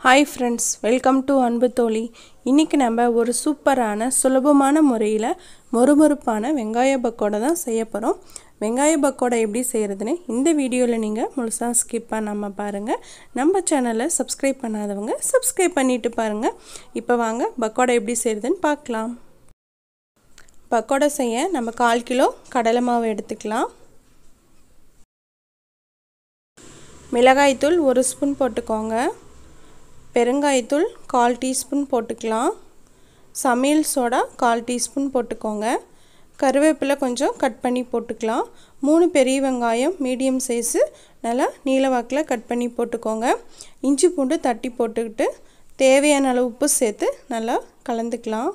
hi friends welcome to அன்பு தோழி இன்றைக்கி நம்ம ஒரு சூப்பரான சுலபமான முறையில் மொறுமொறுப்பான வெங்காய பக்கோடை தான் செய்ய போகிறோம் வெங்காய பக்கோடை எப்படி செய்கிறதுன்னு இந்த வீடியோவில் நீங்கள் முழுசாக ஸ்கிப் பண்ணாமல் பாருங்கள் நம்ம சேனலை சப்ஸ்கிரைப் பண்ணாதவங்க சப்ஸ்கிரைப் பண்ணிவிட்டு பாருங்கள் இப்போ வாங்க பக்கோடை எப்படி செய்கிறதுன்னு பார்க்கலாம் பக்கோடை செய்ய நம்ம கால் கிலோ கடலை மாவு எடுத்துக்கலாம் மிளகாய்த்தூள் ஒரு ஸ்பூன் போட்டுக்கோங்க பெருங்காயத்தூள் கால் டீஸ்பூன் போட்டுக்கலாம் சமையல் சோடா கால் டீஸ்பூன் போட்டுக்கோங்க கருவேப்பிலை கொஞ்சம் கட் பண்ணி போட்டுக்கலாம் மூணு பெரிய வெங்காயம் மீடியம் சைஸு நல்லா நீல வாக்கில் கட் பண்ணி போட்டுக்கோங்க இஞ்சி பூண்டு தட்டி போட்டுக்கிட்டு தேவையான அளவு உப்பு சேர்த்து நல்லா கலந்துக்கலாம்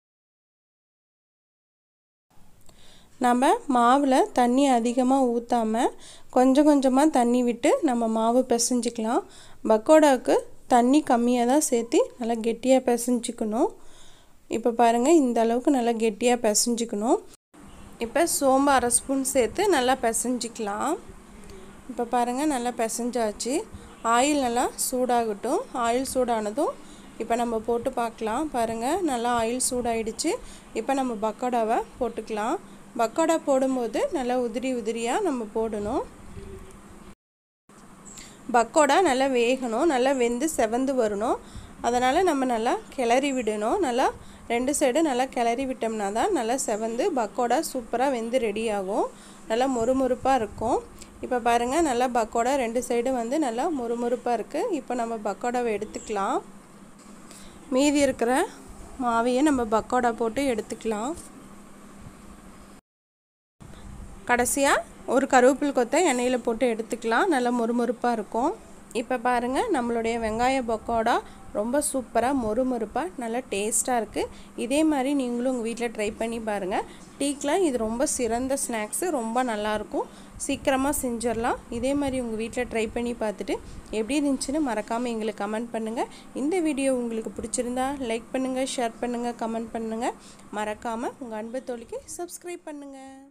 நம்ம மாவில் தண்ணி அதிகமாக ஊற்றாமல் கொஞ்சம் கொஞ்சமாக தண்ணி விட்டு நம்ம மாவு பிசைஞ்சிக்கலாம் பக்கோடாவுக்கு தண்ணி கம்மியாக தான் சேர்த்து நல்லா கெட்டியாக பிசைஞ்சிக்கணும் இப்போ பாருங்கள் இந்த அளவுக்கு நல்லா கெட்டியாக பிசைஞ்சிக்கணும் இப்போ சோம்பு அரை ஸ்பூன் சேர்த்து நல்லா பிசைஞ்சிக்கலாம் இப்போ பாருங்கள் நல்லா பிசைஞ்சாச்சு ஆயில் நல்லா சூடாகட்டும் ஆயில் சூடானதும் இப்போ நம்ம போட்டு பார்க்கலாம் பாருங்கள் நல்லா ஆயில் சூடாயிடுச்சு இப்போ நம்ம பக்கோடாவை போட்டுக்கலாம் பக்கோடா போடும்போது நல்லா உதிரி உதிரியாக நம்ம போடணும் பக்கோடா நல்லா வேகணும் நல்லா வெந்து செவந்து வரணும் அதனால் நம்ம நல்லா கிளறி விடணும் நல்லா ரெண்டு சைடு நல்லா கிளறி விட்டோம்னா தான் நல்லா செவந்து பக்கோடா சூப்பராக வெந்து ரெடி ஆகும் நல்லா மொறுமொறுப்பாக இருக்கும் இப்போ பாருங்கள் நல்லா பக்கோடா ரெண்டு சைடு வந்து நல்லா மொறுமொறுப்பாக இருக்குது இப்போ நம்ம பக்கோடாவை எடுத்துக்கலாம் மீதி இருக்கிற மாவையை நம்ம பக்கோடா போட்டு எடுத்துக்கலாம் கடைசியாக ஒரு கருவேப்பில் கொத்தை எண்ணெயில் போட்டு எடுத்துக்கலாம் நல்லா மொறுமொறுப்பாக இருக்கும் இப்போ பாருங்கள் நம்மளுடைய வெங்காய பக்கோடா ரொம்ப சூப்பராக மொறுமொறுப்பாக நல்லா டேஸ்ட்டாக இருக்குது இதே மாதிரி நீங்களும் உங்கள் வீட்டில் ட்ரை பண்ணி பாருங்கள் டீக்கெலாம் இது ரொம்ப சிறந்த ஸ்நாக்ஸு ரொம்ப நல்லாயிருக்கும் சீக்கிரமாக செஞ்சிடலாம் இதே மாதிரி உங்கள் வீட்டில் ட்ரை பண்ணி பார்த்துட்டு எப்படி இருந்துச்சுன்னு மறக்காமல் எங்களுக்கு கமெண்ட் பண்ணுங்கள் இந்த வீடியோ உங்களுக்கு பிடிச்சிருந்தா லைக் பண்ணுங்கள் ஷேர் பண்ணுங்கள் கமெண்ட் பண்ணுங்கள் மறக்காமல் உங்கள் அன்பு தோழிக்கு சப்ஸ்கிரைப் பண்ணுங்கள்